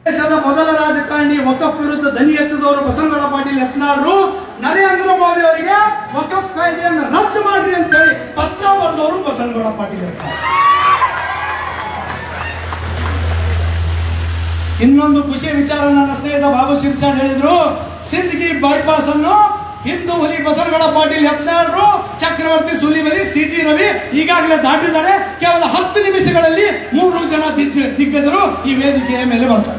ದೇಶದ ಮೊದಲ ರಾಜಕಾರಣಿ ವಕಫ್ ವಿರುದ್ಧ ದನಿ ಎತ್ತಿದವರು ಬಸವನಗೌಡ ಪಾಟೀಲ್ ಯತ್ನಾಳ್ರು ನರೇಂದ್ರ ಮೋದಿ ಅವರಿಗೆ ವಕಫ್ ಕಾಯ್ದೆಯನ್ನು ರದ್ದು ಮಾಡ್ರಿ ಅಂತ ಹೇಳಿ ಪತ್ರ ಬರೆದವರು ಬಸವನಗೌಡ ಪಾಟೀಲ್ ಯತ್ನಾಳ್ ಇನ್ನೊಂದು ಖುಷಿ ವಿಚಾರ ನನ್ನ ಸ್ನೇಹಿತ ಬಾಬು ಶಿರ್ಷಾಡ್ ಹೇಳಿದ್ರು ಸಿಂದಗಿ ಬೈಪಾಸ್ ಅನ್ನು ಹಿಂದೂ ಹುಲಿ ಬಸವನಗೌಡ ಪಾಟೀಲ್ ಯತ್ನಾಳ್ರು ಚಕ್ರವರ್ತಿ ಸುಲಿಬಲಿ ಸಿ ಟಿ ರವಿ ಈಗಾಗಲೇ ದಾಟಿದ್ದಾರೆ ಕೇವಲ ಹತ್ತು ನಿಮಿಷಗಳಲ್ಲಿ ಮೂರು ಜನ ದಿಗ್ಗ ದಿಗ್ಗಜರು ಈ ವೇದಿಕೆಯ ಮೇಲೆ ಬರ್ತಾರೆ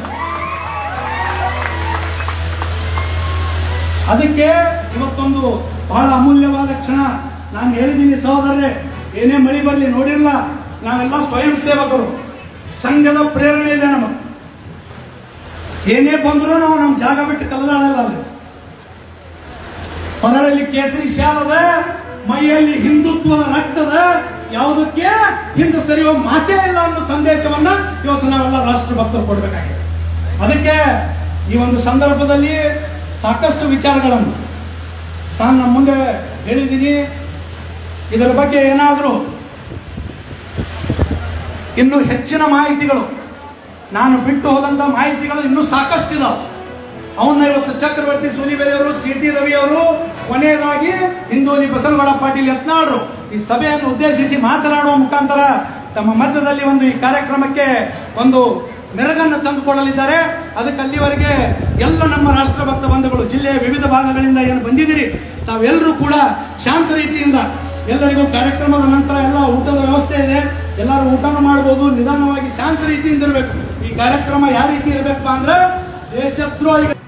ಅದಕ್ಕೆ ಇವತ್ತೊಂದು ಬಹಳ ಅಮೂಲ್ಯವಾದ ಕ್ಷಣ ನಾನು ಹೇಳಿದ್ದೀನಿ ಸಹೋದರರೇ ಏನೇ ಮಳಿ ಬರಲಿ ನೋಡಿರಲ್ಲ ನಾವೆಲ್ಲ ಸ್ವಯಂ ಸೇವಕರು ಸಂಘದ ಪ್ರೇರಣೆ ಇದೆ ನಮಗೆ ಏನೇ ಬಂದರೂ ನಾವು ನಮ್ಮ ಜಾಗ ಬಿಟ್ಟು ಕಲದಾಡಲ್ಲ ಅದು ಹೊರಳಲ್ಲಿ ಕೇಸರಿ ಶಾಲದ ಮೈಯಲ್ಲಿ ಹಿಂದುತ್ವದ ರಕ್ತದ ಯಾವುದಕ್ಕೆ ಹಿಂದೆ ಸರಿಯೋ ಮಾತೇ ಇಲ್ಲ ಅನ್ನೋ ಸಂದೇಶವನ್ನ ಇವತ್ತು ನಾವೆಲ್ಲ ರಾಷ್ಟ್ರ ಭಕ್ತರು ಕೊಡಬೇಕಾಗಿದೆ ಅದಕ್ಕೆ ಈ ಒಂದು ಸಂದರ್ಭದಲ್ಲಿ ಸಾಕಷ್ಟು ವಿಚಾರಗಳನ್ನು ನಾನು ನಮ್ಮ ಮುಂದೆ ಹೇಳಿದ್ದೀನಿ ಇದರ ಬಗ್ಗೆ ಏನಾದರೂ ಇನ್ನು ಹೆಚ್ಚಿನ ಮಾಹಿತಿಗಳು ನಾನು ಬಿಟ್ಟು ಹೋದಂತ ಮಾಹಿತಿಗಳು ಇನ್ನೂ ಸಾಕಷ್ಟಿದಾವೆ ಅವನ್ನ ಇವತ್ತು ಚಕ್ರವರ್ತಿ ಸೂಲಿಬೆಲೆಯವರು ಸಿ ಟಿ ರವಿ ಅವರು ಕೊನೆಯದಾಗಿ ಹಿಂದೂಲಿ ಬಸವನಗೌಡ ಪಾಟೀಲ್ ಯತ್ನಾಳ್ರು ಈ ಸಭೆಯನ್ನು ಉದ್ದೇಶಿಸಿ ಮಾತನಾಡುವ ಮುಖಾಂತರ ತಮ್ಮ ಮಧ್ಯದಲ್ಲಿ ಒಂದು ಈ ಕಾರ್ಯಕ್ರಮಕ್ಕೆ ಒಂದು ಮೆರಗನ್ನು ತಂದುಕೊಳ್ಳಲಿದ್ದಾರೆ ಅದಕ್ಕೆ ಅಲ್ಲಿವರೆಗೆ ಎಲ್ಲ ನಮ್ಮ ರಾಷ್ಟ್ರಭಕ್ತ ಬಂಧುಗಳು ಜಿಲ್ಲೆಯ ವಿವಿಧ ಭಾಗಗಳಿಂದ ಏನು ಬಂದಿದ್ದೀರಿ ತಾವೆಲ್ಲರೂ ಕೂಡ ಶಾಂತ ರೀತಿಯಿಂದ ಎಲ್ಲರಿಗೂ ಕಾರ್ಯಕ್ರಮದ ನಂತರ ಎಲ್ಲ ಊಟದ ವ್ಯವಸ್ಥೆ ಇದೆ ಎಲ್ಲರೂ ಊಟನೂ ಮಾಡ್ಬೋದು ನಿಧಾನವಾಗಿ ಶಾಂತ ರೀತಿಯಿಂದ ಇರಬೇಕು ಈ ಕಾರ್ಯಕ್ರಮ ಯಾವ ರೀತಿ ಇರಬೇಕು ಅಂದ್ರೆ ದೇಶದ್ರೋಹಿಗಳು